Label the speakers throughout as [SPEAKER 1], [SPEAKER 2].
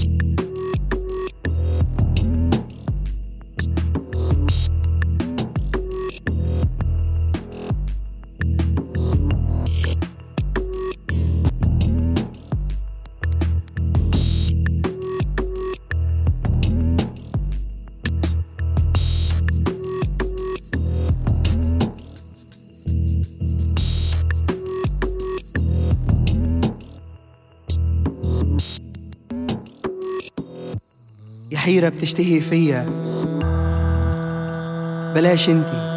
[SPEAKER 1] يا حيرة بتشتهي فيا بلاش انتي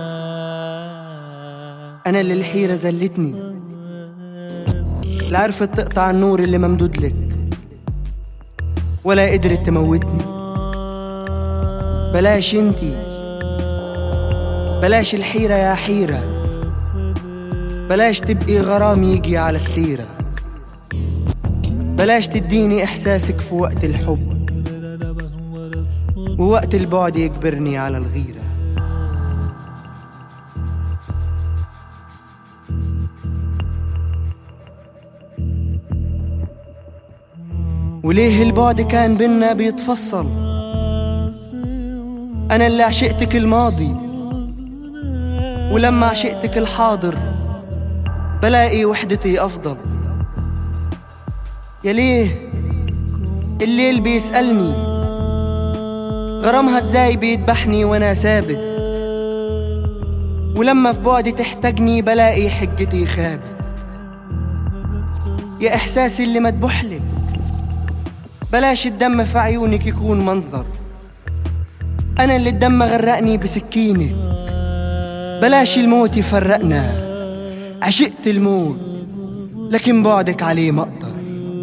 [SPEAKER 1] أنا اللي الحيرة زلتني لا عرفت تقطع النور اللي ممدود لك ولا قدرت تموتني بلاش انتي بلاش الحيرة يا حيرة بلاش تبقي غرام يجي على السيرة بلاش تديني إحساسك في وقت الحب ووقت البعد يجبرني على الغيرة وليه البعد كان بينا بيتفصل أنا اللي عشقتك الماضي ولما عشقتك الحاضر بلاقي وحدتي أفضل يا ليه الليل بيسألني غرامها ازاي بيذبحني وانا ثابت ولما في بعدي تحتاجني بلاقي حجتي خابت يا احساسي اللي مدبوحلك بلاش الدم في عيونك يكون منظر انا اللي الدم غرقني بسكينك بلاش الموت يفرقنا عشقت الموت لكن بعدك عليه مقدر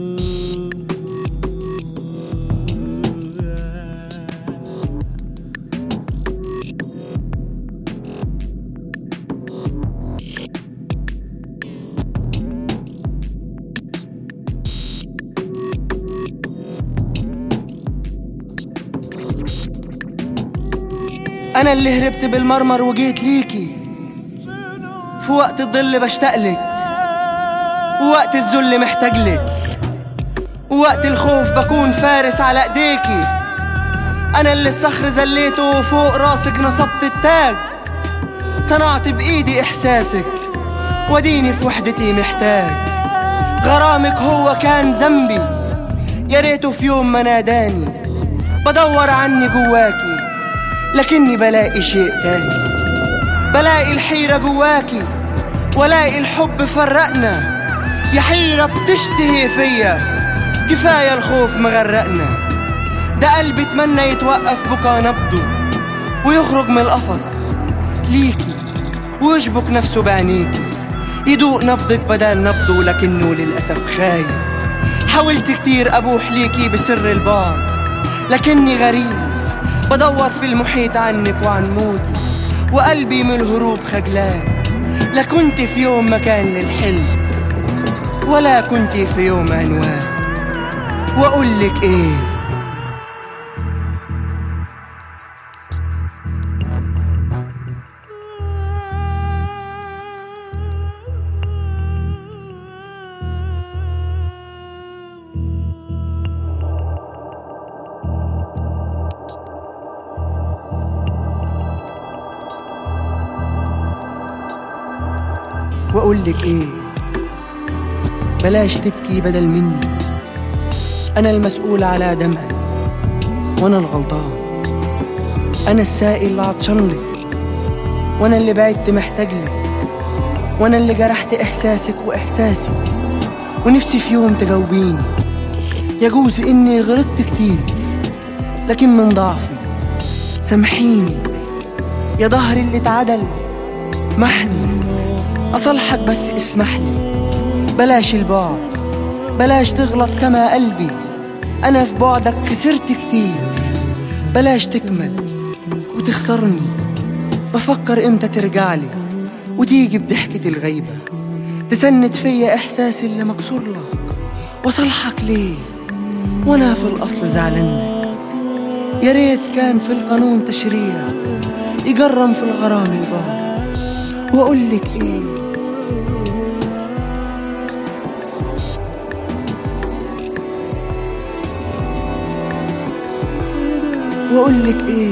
[SPEAKER 1] أنا اللي هربت بالمرمر وجيت ليكي في وقت الظل بشتاقلك ووقت الذل محتاجلك ووقت الخوف بكون فارس على ايديكي أنا اللي الصخر زليته وفوق راسك نصبت التاج صنعت بإيدي إحساسك وديني في وحدتي محتاج غرامك هو كان ذنبي يا ريته في يوم ما ناداني بدور عني جواكي لكني بلاقي شيء تاني بلاقي الحيرة جواكي ولاقي الحب فرقنا يا حيرة بتشتهي فيا كفاية الخوف مغرقنا ده قلبي اتمنى يتوقف بكا نبضه ويخرج من القفص ليكي ويشبك نفسه بعينيكي يدوق نبضك بدل نبضه لكنه للأسف خايف حاولت كتير أبوح ليكي بسر البعد لكني غريب بدور في المحيط عنك وعن موتي وقلبي من الهروب خجلان لا كنت في يوم مكان للحلم ولا كنت في يوم عنوان واقول لك ايه واقول لك ايه بلاش تبكي بدل مني انا المسؤول على دمعي وانا الغلطان انا السائل اللي عطشان لك وانا اللي بعدت محتاج لك وانا اللي جرحت احساسك واحساسي ونفسي في يوم تجاوبيني يجوز اني غلطت كتير لكن من ضعفي سامحيني يا ظهري اللي اتعدل محني أصلحك بس اسمح لي بلاش البعد بلاش تغلط كما قلبي أنا في بعدك خسرت كتير بلاش تكمل وتخسرني بفكر إمتى ترجعلي وتيجي بضحكة الغيبة تسند فيا إحساسي اللي مكسور لك وصلحك ليه وأنا في الأصل زعلانك يا ريت كان في القانون تشريع يجرم في الغرام البعد واقول لك ايه واقولك ايه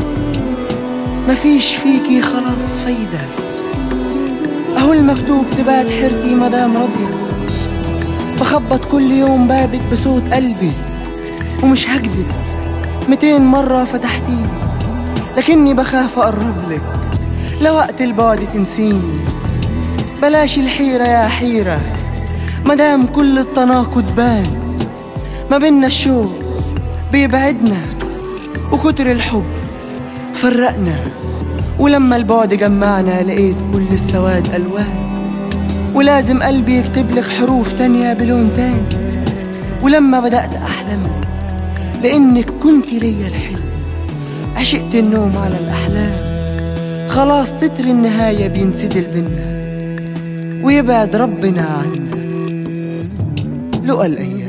[SPEAKER 1] مفيش فيكي خلاص فايدة اهو المكتوب تبات حيرتي مدام راضية بخبط كل يوم بابك بصوت قلبي ومش هكدب ميتين مرة فتحتيلي لكني بخاف اقرب لك لوقت البعد تنسيني بلاش الحيرة يا حيرة مدام كل التناقض بان ما بينا الشوق بيبعدنا وكتر الحب فرقنا ولما البعد جمعنا لقيت كل السواد ألوان ولازم قلبي يكتب لك حروف تانية بلون تاني ولما بدأت أحلم لك لأنك كنت ليا الحلم عشقت النوم على الأحلام خلاص تتر النهاية بينسدل بينا ويبعد ربنا عنا لقى الأيام